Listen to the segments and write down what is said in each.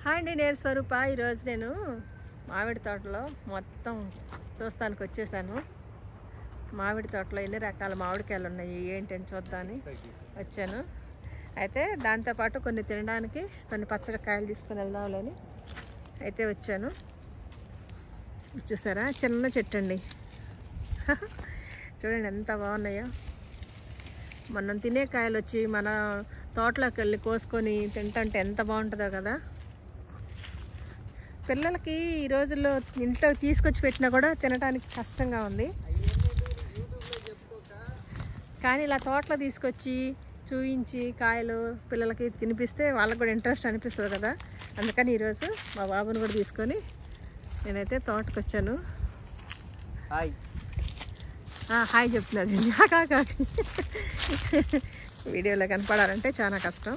Hi అండి నేను స్వరూప ఈరోజు నేను మామిడి తోటలో మొత్తం చూస్తానికి వచ్చేసాను మామిడి తోటలో ఎన్ని రకాల మామిడికాయలు ఉన్నాయి ఏంటని చూద్దామని వచ్చాను అయితే దాంతోపాటు కొన్ని తినడానికి కొన్ని పచ్చడి కాయలు తీసుకొని వెళ్దాంలేని అయితే వచ్చాను చూసారా చిన్న చెట్టు అండి చూడండి ఎంత బాగున్నాయో మనం తినే కాయలు వచ్చి మన తోటలోకి వెళ్ళి కోసుకొని తింటుంటే ఎంత బాగుంటుందో కదా పిల్లలకి ఈ రోజుల్లో ఇంట్లో తీసుకొచ్చి పెట్టినా కూడా తినడానికి కష్టంగా ఉంది కానీ ఇలా తోటలో తీసుకొచ్చి చూయించి కాయలు పిల్లలకి తినిపిస్తే వాళ్ళకి కూడా ఇంట్రెస్ట్ అనిపిస్తుంది కదా అందుకని ఈరోజు మా బాబుని కూడా తీసుకొని నేనైతే తోటకు వచ్చాను హాయ్ ఆ, హాయ్ చెప్తున్నాడు కాకా వీడియోలో కనపడాలంటే చాలా కష్టం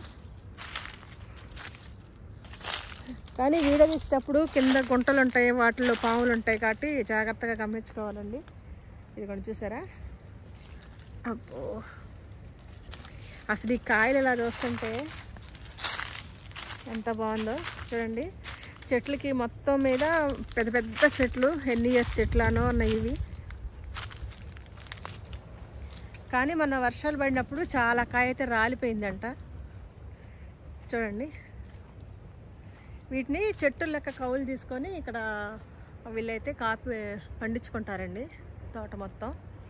కానీ వీడియో తీసేటప్పుడు కింద గుంటలు ఉంటాయి వాటిల్లో పాములు ఉంటాయి కాబట్టి జాగ్రత్తగా గమనించుకోవాలండి ఇది కూడా చూసారా అబ్బో అసలు ఈ కాయలు ఇలా చూస్తుంటే ఎంత బాగుందో చూడండి చెట్లకి మొత్తం మీద పెద్ద పెద్ద చెట్లు ఎన్ని ఇయర్స్ చెట్లనో ఉన్నాయి ఇవి కానీ మొన్న వర్షాలు పడినప్పుడు చాలా కాయ అయితే రాలిపోయిందంట చూడండి వీటిని చెట్టు లెక్క కవులు తీసుకొని ఇక్కడ వీళ్ళైతే కాపీ పండించుకుంటారండి తోట మొత్తం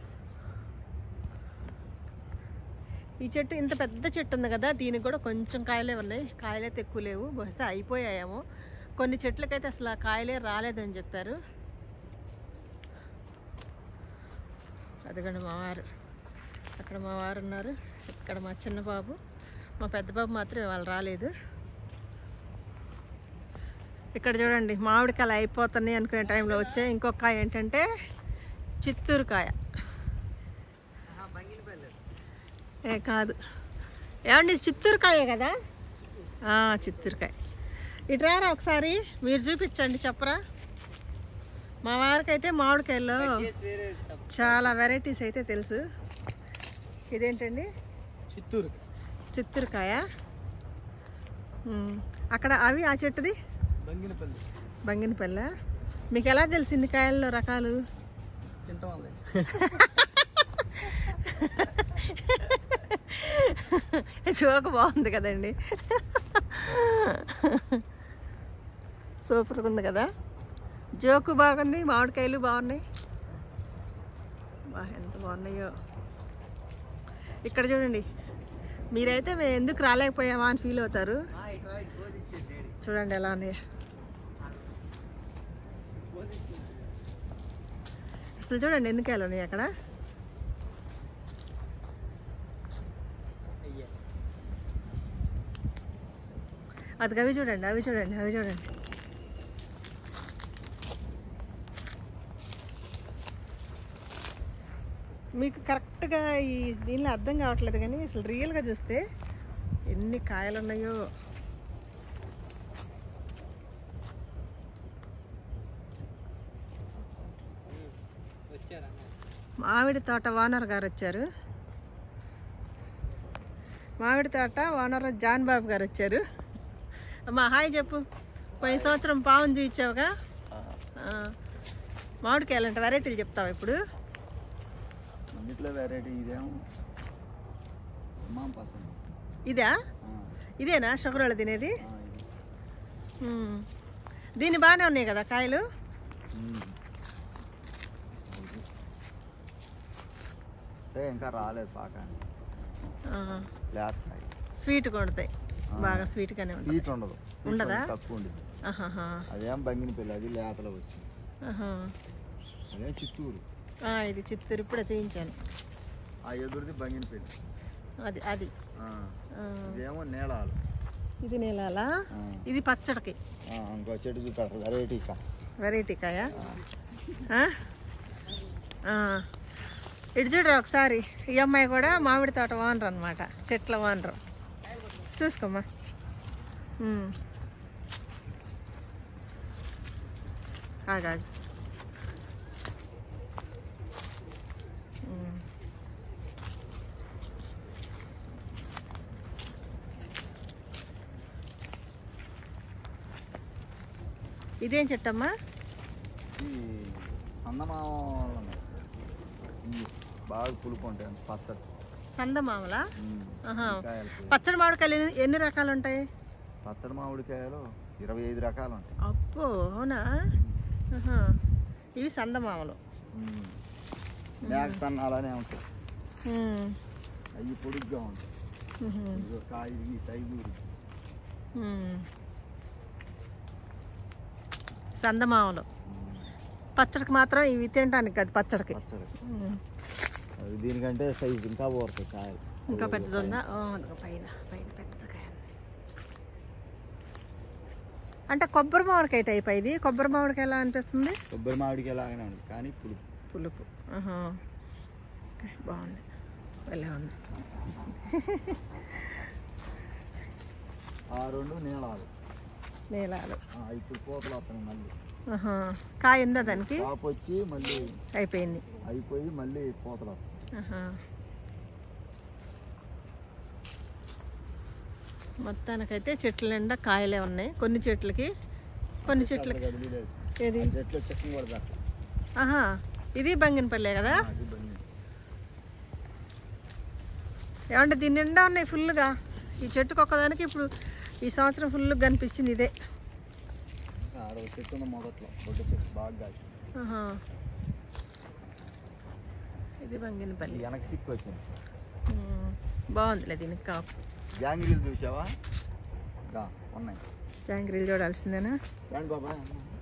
ఈ చెట్టు ఇంత పెద్ద చెట్టు ఉంది కదా దీనికి కూడా కొంచెం కాయలే ఉన్నాయి కాయలైతే ఎక్కువ లేవు బహుశా అయిపోయాయేమో కొన్ని చెట్లకైతే అసలు ఆ కాయలే రాలేదని చెప్పారు అదిగండి మా వారు అక్కడ మా వారు ఉన్నారు ఇక్కడ మా చిన్న బాబు మా పెద్ద బాబు మాత్రం ఇవాళ రాలేదు ఇక్కడ చూడండి మామిడికాయలు అయిపోతున్నాయి అనుకునే టైంలో వచ్చాయి ఇంకొక కాయ ఏంటంటే చిత్తూరు కాయ ఏ కాదు ఏమండి ఇది చిత్తూరు కాయే కదా ఆ, చిత్తూరు కాయ ఇటు రారా ఒకసారి మీరు చూపించండి చెప్పరా మా వారికైతే మామిడికాయల్లో చాలా వెరైటీస్ అయితే తెలుసు ఇదేంటండి చిత్తూరు చిత్తూరుకాయ ఉమ్, అక్కడ అవి ఆ చెట్టుది బంగినపల్లి బంగినపల్లె మీకు ఎలా తెలుసు ఇన్ని కాయల్లో రకాలు తింటాం వాళ్ళే జోక్ బాగుంది కదండి సూపర్గా ఉంది కదా జోకు బాగుంది మామిడికాయలు బాగున్నాయి బా ఎంత బాగున్నాయో ఇక్కడ చూడండి మీరైతే మేము ఎందుకు రాలేకపోయామా అని ఫీల్ అవుతారు చూడండి ఎలా ఉన్నాయో అసలు చూడండి ఎన్ని కాయలు ఉన్నాయి అక్కడ అయ్యా అది అవి చూడండి అవి చూడండి అవి చూడండి మీకు కరెక్ట్గా ఈ దీనిలో అర్థం కావట్లేదు కానీ అసలు రియల్గా చూస్తే ఎన్ని కాయలు ఉన్నాయో వచ్చారా మామిడి తోట ఓనర్ గారు వచ్చారు మామిడి తోట ఓనర్ జాన్ బాబు గారు వచ్చారు అమ్మా హాయ్ చెప్పు పోయిన సంవత్సరం పావును చూపించావుగా ఆ, మామిడికాయలు అంటే వెరైటీలు చెప్తావు ఇప్పుడు అన్నిట్లో వెరైటీ ఇదేమో మాం పసంद ఇదా ఆ, ఇదేనా షుగర్ వాళ్ళు తినేది ఆ, ఇది. ఉమ్. దీని బాగానే ఉన్నాయి కదా కాయలు ఉమ్. ఇది. అంటే ఇంకా రాలేదు పాకాన్ని ఆ, లేస్తాయి స్వీట్ కొడతాయి బాగా స్వీట్గానే ఉంటుంది హీట్ ఉండదు Heat ఉండదా? కొంచెం తక్కువ ఉండదు ఆహాహా, అదేం బంగిన పిల్ల అది లేతలో వచ్చింది ఆహా. అదేం చిత్తూరు ఆ, ఇది చిత్తూరు ఇప్పుడే చూపించాను ఆ ఎదురుది బంగిన పిల్ల అది అది ఆ, ఆ, ఇదేమో నీళాలు ఇది నీలాలా ఆ, ఇది పచ్చడికి ఆ, ఇంకో చెట్టు చూపెడతారు వెరైటీ కా వెరైటీ కాయ ఆ? ఆ. ఇటు చూడరా ఒకసారి ఈ అమ్మాయి కూడా మామిడి తోట ఓనర్ అనమాట చెట్ల ఓనరు చూసుకోమ్మా ఉమ్. ఆగాగు ఉమ్. ఇదేం చెట్టమ్మా ఈ అన్నమామ ఈ బాగా పులుపు ఉంటాయి పచ్చడి చందమామలా ఉమ్. ఆహా. ఈ కాయలు పచ్చడి మామిడికాయలు ఎన్ని- ఎన్ని రకాలు ఉంటాయి పచ్చడి మామిడికాయలు ఇరవై ఐదు రకాలు ఉంటాయి అబ్బో అవునా ఆహా. ఇవి సందమామలు ఉమ్. మేక సన్న అలానే ఉంటాయి ఉమ్. అవి పొడుగ్గా ఉంటాయి ఉహు. ఇదిగో కాయ ఈ సైజు ఉమ్. సందమామలు పచ్చడికి మాత్రం ఇవి తినడానికి కాదు పచ్చడికి పచ్చడి ఉమ్. అది దీనికంటే సైజు ఇంకా పోతాయి కాయలు ఇంకా పెద్దది ఉందా ఓ, అదిగో పైన పైన పెద్దది కాయ ఉంది. అంటే కొబ్బరి మామిడికాయ టైప్ ఇది కొబ్బరి మామిడికాయ ఎలా అనిపిస్తుంది కొబ్బరి మామిడికాయ లాగానే ఉంది కానీ పులుపు పులుపు ఆహా. ఓకే, బాగుంది వెళ్ళే ఉంది ఆ రెండు నీళాలు నీలాలు ఆ, ఇప్పుడు పూతలు వస్తాయి మళ్ళీ ఆహా. కాయ ఉందా దానికి కాపు వచ్చి మళ్ళీ అయిపోయింది అయిపోయి మళ్ళీ పూతలు వస్తాయి ఆహా. మొత్తానికైతే చెట్ల నిండా కాయలే ఉన్నాయి కొన్ని చెట్లకి కొన్ని చెట్లకి గదిలీ లేదు. ఏది ఆ చెట్లు చెక్కం కూడా పెట్టాలి ఆహా ఇది బంగినపల్లె కదా అది బండి ఏమంటే దీని నిండా ఉన్నాయి ఫుల్గా ఈ చెట్టుకు ఒక్కదానికి ఇప్పుడు ఈ సంవత్సరం ఫుల్గా కనిపించింది ఇదే ఆడ ఒక చెట్టు ఉంది మొదట్లో బొడ్డు చెట్టు బాగా కాసి ఆహా. ఇది బంగినపల్లి వెనక సిక్కు వచ్చింది ఉమ్. బాగుందిలే దీనికి కాపు జాంగిరీలు చూసావా గా ఉన్నాయి జాంగ్రీలు చూడాల్సిందేనా రండి బాబా